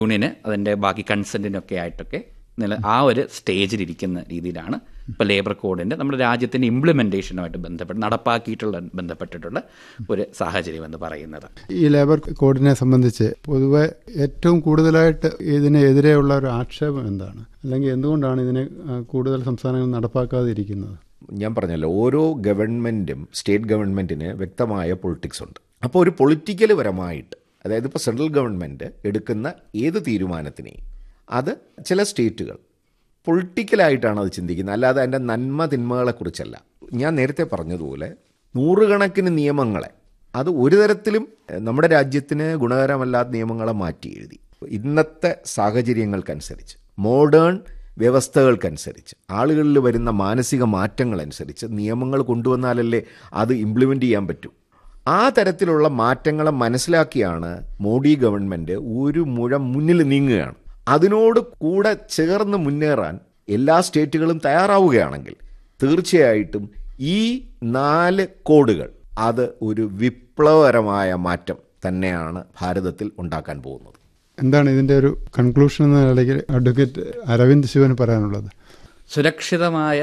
യൂണിയന് അതിൻ്റെ ബാക്കി കൺസെൻറ്റിനൊക്കെ ആയിട്ടൊക്കെ നില ആ ഒരു സ്റ്റേജിലിരിക്കുന്ന രീതിയിലാണ് ഇപ്പോൾ ലേബർ കോഡിൻ്റെ നമ്മുടെ രാജ്യത്തിൻ്റെ ഇംപ്ലിമെൻറ്റേഷനുമായിട്ട് ബന്ധപ്പെട്ട് നടപ്പാക്കിയിട്ടുള്ള ബന്ധപ്പെട്ടിട്ടുള്ള ഒരു സാഹചര്യം എന്ന് പറയുന്നത് ഈ ലേബർ കോഡിനെ സംബന്ധിച്ച് പൊതുവെ ഏറ്റവും കൂടുതലായിട്ട് ഇതിനെതിരെയുള്ള ഒരു ആക്ഷേപം എന്താണ് അല്ലെങ്കിൽ എന്തുകൊണ്ടാണ് ഇതിനെ ആ, കൂടുതൽ സംസ്ഥാനങ്ങൾ നടപ്പാക്കാതിരിക്കുന്നത് ഞാൻ പറഞ്ഞല്ലോ ഓരോ ഗവൺമെൻറ്റും സ്റ്റേറ്റ് ഗവൺമെൻറ്റിന് വ്യക്തമായ പൊളിറ്റിക്സ് ഉണ്ട് അപ്പോൾ ഒരു പൊളിറ്റിക്കൽ പരമായിട്ട് അതായത് ഇപ്പോൾ സെൻട്രൽ ഗവൺമെൻറ് എടുക്കുന്ന ഏത് തീരുമാനത്തിനെയും അത് ചില സ്റ്റേറ്റുകൾ പൊളിറ്റിക്കലായിട്ടാണ് അത് ചിന്തിക്കുന്നത് അല്ലാതെ അതിൻ്റെ നന്മ തിന്മകളെക്കുറിച്ചല്ല ഞാൻ നേരത്തെ പറഞ്ഞതുപോലെ നൂറുകണക്കിന് നിയമങ്ങളെ അത് ഒരു തരത്തിലും എഹ്, നമ്മുടെ രാജ്യത്തിന് ഗുണകരമല്ലാത്ത നിയമങ്ങളെ മാറ്റി എഴുതി ഇന്നത്തെ സാഹചര്യങ്ങൾക്കനുസരിച്ച് മോഡേൺ വ്യവസ്ഥകൾക്കനുസരിച്ച് ആളുകളിൽ വരുന്ന മാനസിക മാറ്റങ്ങളനുസരിച്ച് നിയമങ്ങൾ കൊണ്ടുവന്നാലല്ലേ അത് ഇംപ്ലിമെൻ്റ് ചെയ്യാൻ പറ്റൂ ആ തരത്തിലുള്ള മാറ്റങ്ങളെ മനസ്സിലാക്കിയാണ് മോഡി ഗവൺമെൻറ് ഒരു മുഴം മുന്നിൽ നീങ്ങുകയാണ് അതിനോട് കൂടെ ചേർന്ന് മുന്നേറാൻ എല്ലാ സ്റ്റേറ്റുകളും തയ്യാറാവുകയാണെങ്കിൽ തീർച്ചയായിട്ടും ഈ നാല് കോഡുകൾ അത് ഒരു വിപ്ലവകരമായ മാറ്റം തന്നെയാണ് ഭാരതത്തിൽ ഉണ്ടാക്കാൻ പോകുന്നത് എന്താണ് ഇതിന്റെ ഒരു കൺക്ലൂഷൻ എന്ന നിലയ്ക്ക് അഡ്വക്കേറ്റ് അരവിന്ദ് ശിവന് പറയാനുള്ളത് സുരക്ഷിതമായ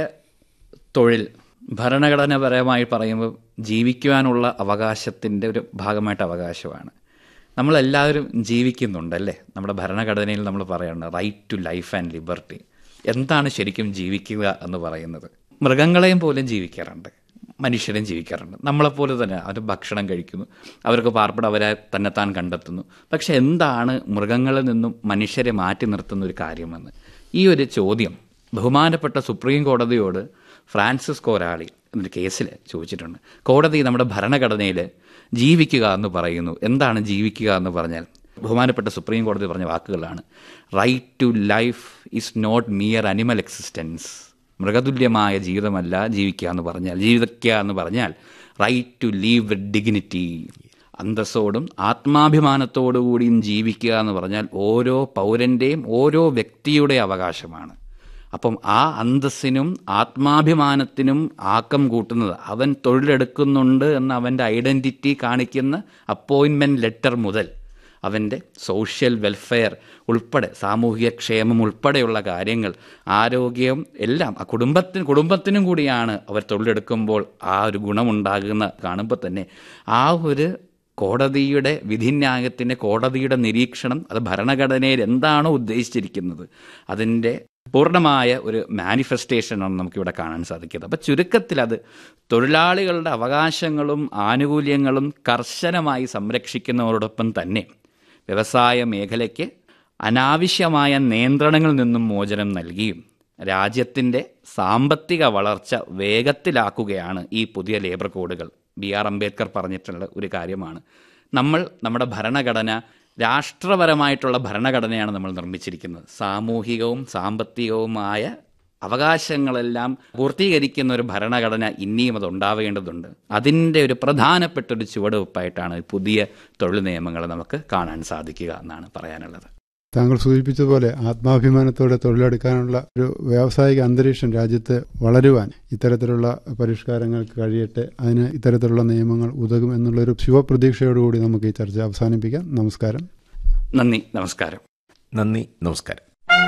തൊഴിൽ ഭരണഘടനാപരമായി പറയുമ്പോൾ ജീവിക്കുവാനുള്ള അവകാശത്തിൻ്റെ ഒരു ഭാഗമായിട്ട് അവകാശമാണ് നമ്മളെല്ലാവരും ജീവിക്കുന്നുണ്ടല്ലേ നമ്മുടെ ഭരണഘടനയിൽ നമ്മൾ പറയുന്നുണ്ട് right to life and liberty എന്താണ് ശരിക്കും ജീവിക്കുക എന്ന് പറയുന്നത് മൃഗങ്ങളെയും പോലും ജീവിക്കാറുണ്ട് മനുഷ്യരും ജീവിക്കാറുണ്ട് നമ്മളെപ്പോലെ തന്നെ അവർ ഭക്ഷണം കഴിക്കുന്നു അവർക്ക് പാർപ്പിടം അവരെ തന്നെത്താൻ കണ്ടെത്തുന്നു പക്ഷെ എന്താണ് മൃഗങ്ങളിൽ നിന്നും മനുഷ്യരെ മാറ്റി നിർത്തുന്ന ഒരു കാര്യമെന്ന് ഈ ഒരു ചോദ്യം ബഹുമാനപ്പെട്ട സുപ്രീം കോടതിയോട് ഫ്രാൻസിസ് കോരാളി എന്നൊരു കേസിൽ ചോദിച്ചിട്ടുണ്ട് കോടതി നമ്മുടെ ഭരണഘടനയിൽ ജീവിക്കുക എന്ന് പറയുന്നു എന്താണ് ജീവിക്കുക എന്ന് പറഞ്ഞാൽ ബഹുമാനപ്പെട്ട സുപ്രീം കോടതി പറഞ്ഞ വാക്കുകളാണ് right to life is not mere animal existence മൃഗതുല്യമായ ജീവിതമല്ല ജീവിക്കുക എന്ന് പറഞ്ഞാൽ ജീവിക്കുക എന്ന് പറഞ്ഞാൽ right to live with dignity അന്തസ്സോടും ആത്മാഭിമാനത്തോടു കൂടിയും ജീവിക്കുക എന്ന് പറഞ്ഞാൽ ഓരോ പൗരൻ്റെയും ഓരോ വ്യക്തിയുടെ അവകാശമാണ് അപ്പം ആ അന്തസ്സിനും ആത്മാഭിമാനത്തിനും ആക്കം കൂട്ടുന്നത് അവൻ തൊഴിലെടുക്കുന്നുണ്ട് എന്ന അവൻ്റെ ഐഡൻറ്റിറ്റി കാണിക്കുന്ന അപ്പോയിൻമെൻറ്റ് ലെറ്റർ മുതൽ അവൻ്റെ സോഷ്യൽ വെൽഫെയർ ഉൾപ്പെടെ സാമൂഹിക ക്ഷേമം ഉൾപ്പെടെയുള്ള കാര്യങ്ങൾ ആരോഗ്യം എല്ലാം ആ കുടുംബത്തിന് കുടുംബത്തിനും കൂടിയാണ് അവർ തൊഴിലെടുക്കുമ്പോൾ ആ ഒരു ഗുണമുണ്ടാകുന്ന കാണുമ്പോൾ തന്നെ ആ ഒരു കോടതിയുടെ വിധിന്യായത്തിൻ്റെ കോടതിയുടെ നിരീക്ഷണം അത് ഭരണഘടനയിൽ എന്താണോ ഉദ്ദേശിച്ചിരിക്കുന്നത് അതിൻ്റെ പൂർണ്ണമായ ഒരു മാനിഫെസ്റ്റേഷനാണ് നമുക്കിവിടെ കാണാൻ സാധിക്കുന്നത് അപ്പം ചുരുക്കത്തിൽ അത് തൊഴിലാളികളുടെ അവകാശങ്ങളും ആനുകൂല്യങ്ങളും കർശനമായി സംരക്ഷിക്കുന്നതോടൊപ്പം തന്നെ വ്യവസായ മേഖലയ്ക്ക് അനാവശ്യമായ നിയന്ത്രണങ്ങളിൽ നിന്നും മോചനം നൽകിയും രാജ്യത്തിൻ്റെ സാമ്പത്തിക വളർച്ച വേഗത്തിലാക്കുകയാണ് ഈ പുതിയ ലേബർ കോഡുകൾ ബി ആർ അംബേദ്കർ പറഞ്ഞിട്ടുള്ള ഒരു കാര്യമാണ് നമ്മൾ നമ്മുടെ ഭരണഘടന രാഷ്ട്രപരമായിട്ടുള്ള ഭരണഘടനയാണ് നമ്മൾ നിർമ്മിച്ചിരിക്കുന്നത് സാമൂഹികവും സാമ്പത്തികവുമായ അവകാശങ്ങളെല്ലാം പൂർത്തീകരിക്കുന്ന ഒരു ഭരണഘടന ഇനിയും അത് ഉണ്ടാവേണ്ടതുണ്ട് അതിൻ്റെ ഒരു പ്രധാനപ്പെട്ട ഒരു ചുവടുവെപ്പായിട്ടാണ് പുതിയ തൊഴിൽ നിയമങ്ങൾ നമുക്ക് കാണാൻ സാധിക്കുക എന്നാണ് പറയാനുള്ളത് താങ്കൾ സൂചിപ്പിച്ചതുപോലെ ആത്മാഭിമാനത്തോടെ തൊഴിലെടുക്കാനുള്ള ഒരു വ്യാവസായിക അന്തരീക്ഷം രാജ്യത്ത് വളരുവാൻ ഇത്തരത്തിലുള്ള പരിഷ്കാരങ്ങൾക്ക് കഴിയട്ടെ അതിന് ഇത്തരത്തിലുള്ള നിയമങ്ങൾ ഉതകും എന്നുള്ളൊരു ശുഭപ്രതീക്ഷയോടുകൂടി നമുക്ക് ഈ ചർച്ച അവസാനിപ്പിക്കാം നമസ്കാരം നന്ദി നമസ്കാരം നന്ദി നമസ്കാരം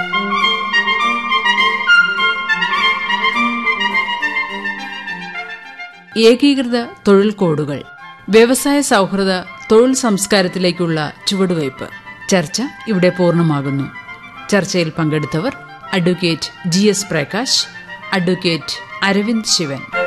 ഏകീകൃത തൊഴിൽ കോഡുകൾ വ്യവസായ സൗഹൃദ തൊഴിൽ സംസ്കാരത്തിലേക്കുള്ള ചുവടുവയ്പ് ചർച്ച ഇവിടെ പൂർണ്ണമാകുന്നു ചർച്ചയിൽ പങ്കെടുത്തവർ advocate G S Prakash advocate Aravind Shivan